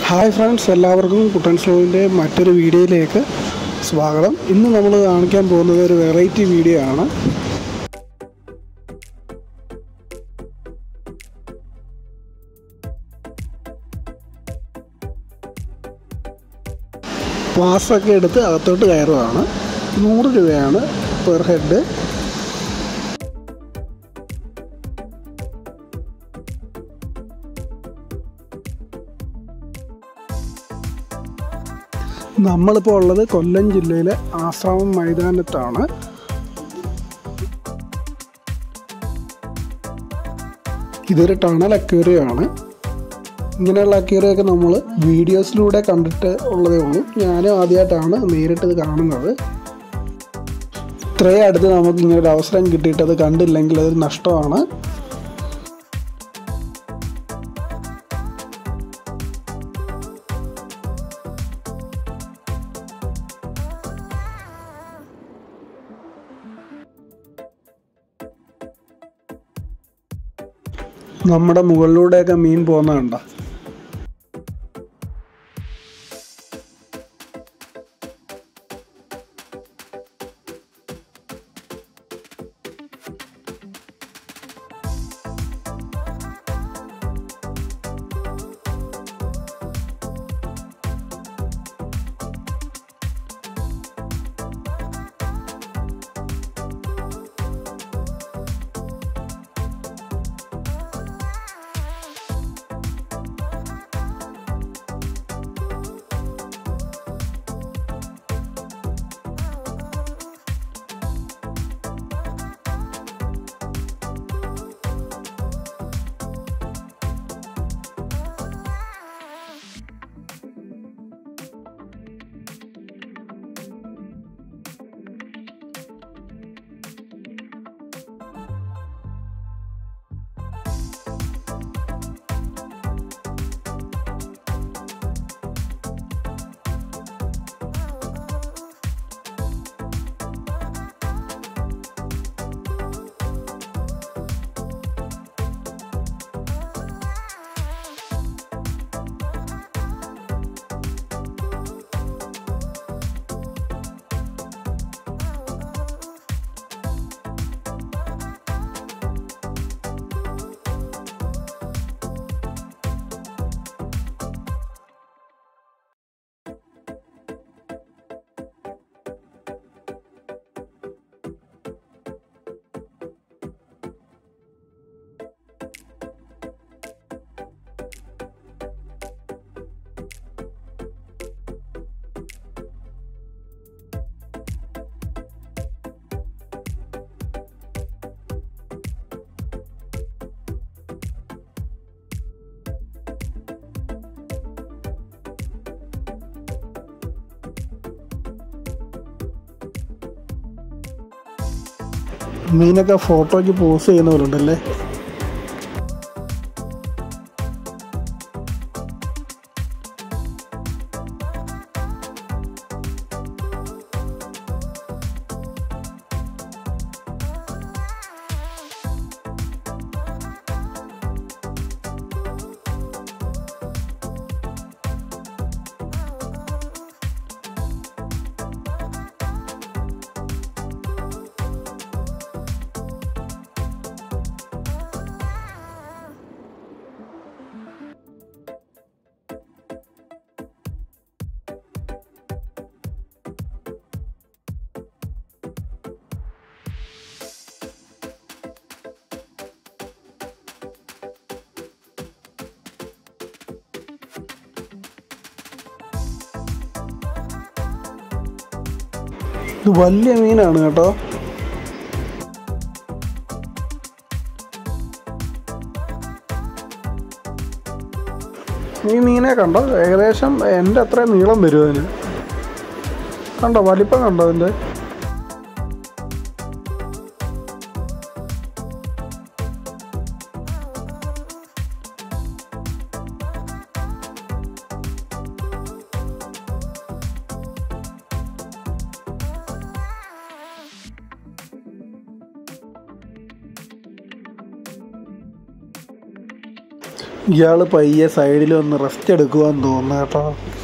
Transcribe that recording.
hi friends എല്ലാവർക്കും കുട്ടൻ ഷോവിൻ്റെ മറ്റൊരു വീഡിയോയിലേക്ക് സ്വാഗതം ഇന്ന് നമ്മൾ കാണിക്കാൻ പോകുന്നത് ഒരു വെറൈറ്റി വീഡിയോ ആണ് പാസ്സൊക്കെ എടുത്ത് അകത്തോട്ട് കയറുകയാണ് നൂറ് രൂപയാണ് പെർ ഹെഡ് നമ്മളിപ്പോൾ ഉള്ളത് കൊല്ലം ജില്ലയിലെ ആശ്രാമം മൈതാനത്താണ് ഇതൊരു ടണൽ അക്വേറിയമാണ് ഇങ്ങനെയുള്ള അക്വേറിയൊക്കെ നമ്മൾ വീഡിയോസിലൂടെ കണ്ടിട്ട് ഉള്ളതേ ഉള്ളൂ ഞാനും ആദ്യമായിട്ടാണ് നേരിട്ട് ഇത് കാണുന്നത് ഇത്രയും അടുത്ത് നമുക്ക് ഇങ്ങനെ ഒരു അവസരം കിട്ടിയിട്ട് അത് കണ്ടില്ലെങ്കിൽ അതൊരു നഷ്ടമാണ് നമ്മുടെ മുകളിലൂടെയൊക്കെ മീൻ പോകുന്ന കണ്ട മീനൊക്കെ ഫോട്ടോയ്ക്ക് പോസ് ചെയ്യുന്ന പോലെ ഉണ്ടല്ലേ ഇത് വലിയ മീനാണ് കേട്ടോ ഈ മീനെ കണ്ടോ ഏകദേശം എൻ്റെ അത്രയും നീളം വരും അതിന് കണ്ടോ വലിപ്പം കണ്ടോ അതിൻ്റെ ഇയാൾ പയ്യെ സൈഡിൽ ഒന്ന് റെസ്റ്റ് എടുക്കുവാന്ന് തോന്നുന്നു കേട്ടോ